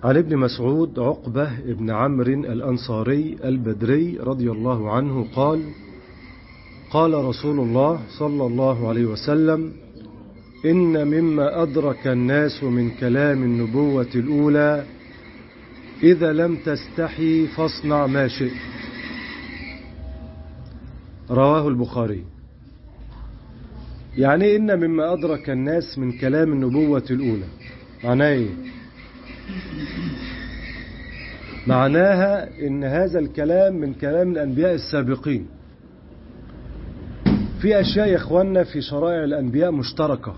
عن ابن مسعود عقبة ابن عمرو الأنصاري البدري رضي الله عنه قال قال رسول الله صلى الله عليه وسلم إن مما أدرك الناس من كلام النبوة الأولى إذا لم تستحي فاصنع ما شئت رواه البخاري يعني إن مما أدرك الناس من كلام النبوة الأولى معناه إيه معناها إن هذا الكلام من كلام الأنبياء السابقين في أشياء يا إخواننا في شرائع الأنبياء مشتركة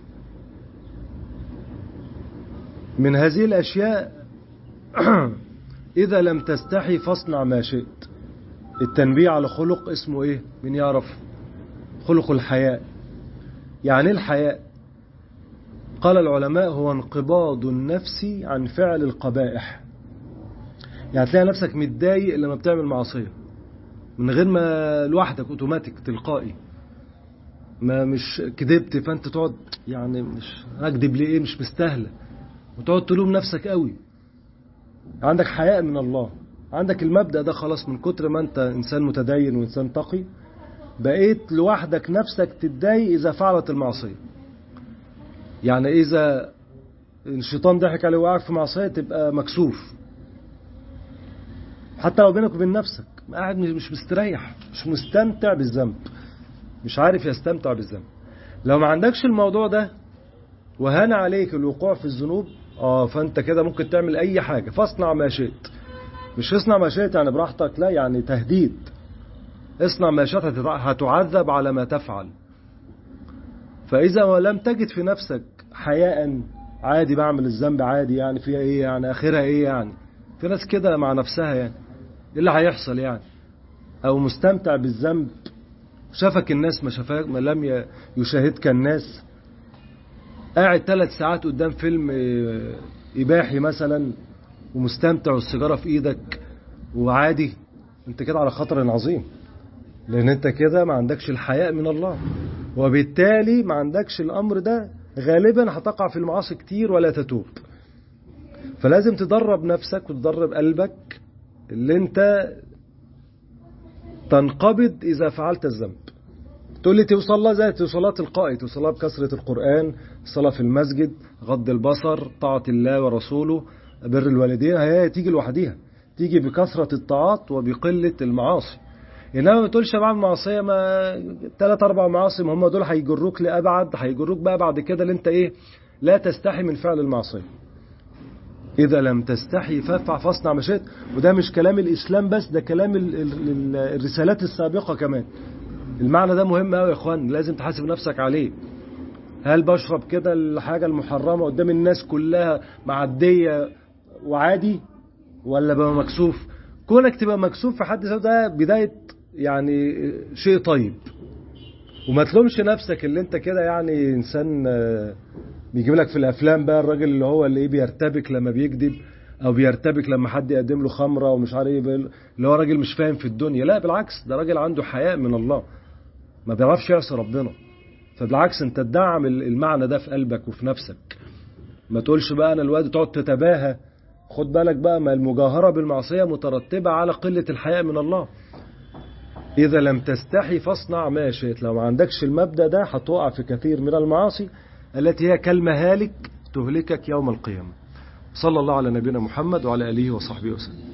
من هذه الأشياء إذا لم تستحي فاصنع ما شئت التنبيه على خلق اسمه إيه من يعرف خلق الحياء يعني الحياء قال العلماء هو انقباض النفس عن فعل القبائح يعني تلاقي نفسك متضايق لما بتعمل معصية من غير ما لوحدك اوتوماتيك تلقائي ما مش كذبت فانت تقعد يعني مش اكذب ليه ايه مش مستاهله وتقعد تلوم نفسك قوي عندك حياء من الله عندك المبدأ ده خلاص من كتر ما انت انسان متدين وانسان تقي بقيت لوحدك نفسك تتضايق اذا فعلت المعصية يعني اذا الشيطان ضحك عليه وقعك في معصية تبقى مكسوف حتى لو بينك وبين نفسك قاعد مش مستريح مش مستمتع بالذنب مش عارف يستمتع بالذنب لو ما عندكش الموضوع ده وهان عليك الوقوع في الذنوب اه فانت كده ممكن تعمل اي حاجة فاصنع ما شئت مش اصنع ما شئت يعني براحتك لا يعني تهديد اصنع ما شئت هتعذب على ما تفعل فاذا لم تجد في نفسك حياء عادي بعمل الذنب عادي يعني فيها ايه يعني اخرها ايه يعني في ناس كده مع نفسها يعني ايه اللي هيحصل يعني او مستمتع بالذنب شافك الناس ما شافك ما لم يشاهدك الناس قاعد ثلاث ساعات قدام فيلم إباحي مثلا ومستمتع والسيجارة في إيدك وعادي أنت كده على خطر عظيم لأن أنت كده ما عندكش الحياء من الله وبالتالي ما عندكش الأمر ده غالبا هتقع في المعاصي كتير ولا تتوب فلازم تدرب نفسك وتدرب قلبك اللي أنت تنقبض إذا فعلت الذنب تقول لي توصل لها زي توصلها تلقائي توصلها بكثرة القرآن الصلاة في المسجد غض البصر طاعة الله ورسوله بر الوالدين هي تيجي لوحديها تيجي بكثرة الطاعات وبقلة المعاصي إنما ما تقولش بعمل معصية ما ثلاث أربع معاصي ما هم دول هيجروك لأبعد هيجروك بقى بعد كده اللي أنت إيه لا تستحي من فعل المعصية إذا لم تستحي فافع فاصنع ما شئت وده مش كلام الإسلام بس ده كلام الرسالات السابقة كمان المعنى ده مهم قوي يا اخوان لازم تحاسب نفسك عليه هل بشرب كده الحاجة المحرمة قدام الناس كلها معدية وعادي ولا بقى مكسوف كونك تبقى مكسوف في حد ذاته ده بداية يعني شيء طيب وما تلومش نفسك اللي انت كده يعني انسان بيجيب لك في الافلام بقى الراجل اللي هو اللي ايه بيرتبك لما بيكذب او بيرتبك لما حد يقدم له خمره ومش عارف ايه اللي هو راجل مش فاهم في الدنيا لا بالعكس ده راجل عنده حياء من الله ما بيعرفش يعصي ربنا فبالعكس انت تدعم المعنى ده في قلبك وفي نفسك ما تقولش بقى انا الواد تقعد تتباهى خد بالك بقى ما المجاهرة بالمعصية مترتبة على قلة الحياء من الله إذا لم تستحي فاصنع ما شئت لو ما عندكش المبدأ ده هتقع في كثير من المعاصي التي هي كالمهالك تهلكك يوم القيامة صلى الله على نبينا محمد وعلى آله وصحبه وسلم